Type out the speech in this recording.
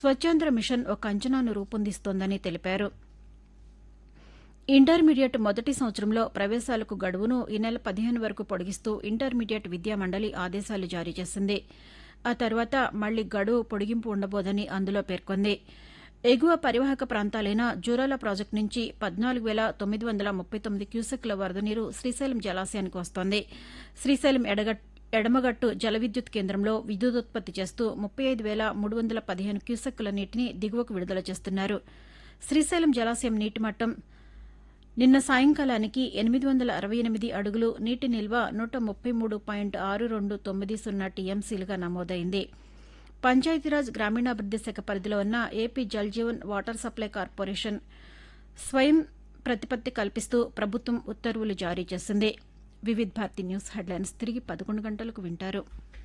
Swachhandhra machine ఒక అంచనాను రూపొందిస్తోందని తెలిపారు ఇంటర్మీడియట్ మొదటి సంవత్సరంలో ప్రవేశాలకు గడువును ఈ నెల పదిహేను వరకు పొడిగిస్తూ ఇంటర్మీడియట్ విద్యామండలి ఆదేశాలు జారీ చేసింది ఆ తర్వాత మళ్లీ గడువు పొడిగింపు ఉండబోదని అందులో పేర్కొంది ఎగువ పరివాహక ప్రాంతాలైన జూరాల ప్రాజెక్టు నుంచి పద్నాలుగు వేల తొమ్మిది వందల ముప్పై తొమ్మిది క్యూసెక్ల వరద నీరు శ్రీశైలం జలాశయానికి వస్తోంది శ్రీశైలం ఎడగట్ ఎడమగట్టు జల విద్యుత్ కేంద్రంలో విద్యుదుత్పత్తి చేస్తూ ముప్పై ఐదు వేల మూడు వందల పదిహేను క్యూసెక్కుల నీటిని దిగువకు విడుదల చేస్తున్నారు శ్రీశైలం జలాశయం నీటి మట్టం నిన్న సాయంకాలానికి ఎనిమిది వందల అరవై ఎనిమిది అడుగులు నీటి నిల్వ నూట ముప్పై మూడు పాయింట్ ఆరు రెండు తొమ్మిది సున్నా టీఎంసీలుగా నమోదైంది పంచాయతీరాజ్ గ్రామీణాభివృద్ది శాఖ పరిధిలో ఉన్న AP Jal Jeevan water supply corporation స్వయం ప్రతిపత్తి కల్పిస్తూ ప్రభుత్వం ఉత్తర్వులు జారీ చేసింది వివిధ్ భారతి న్యూస్ హెడ్లైన్స్ తిరిగి పదకొండు గంటలకు వింటారు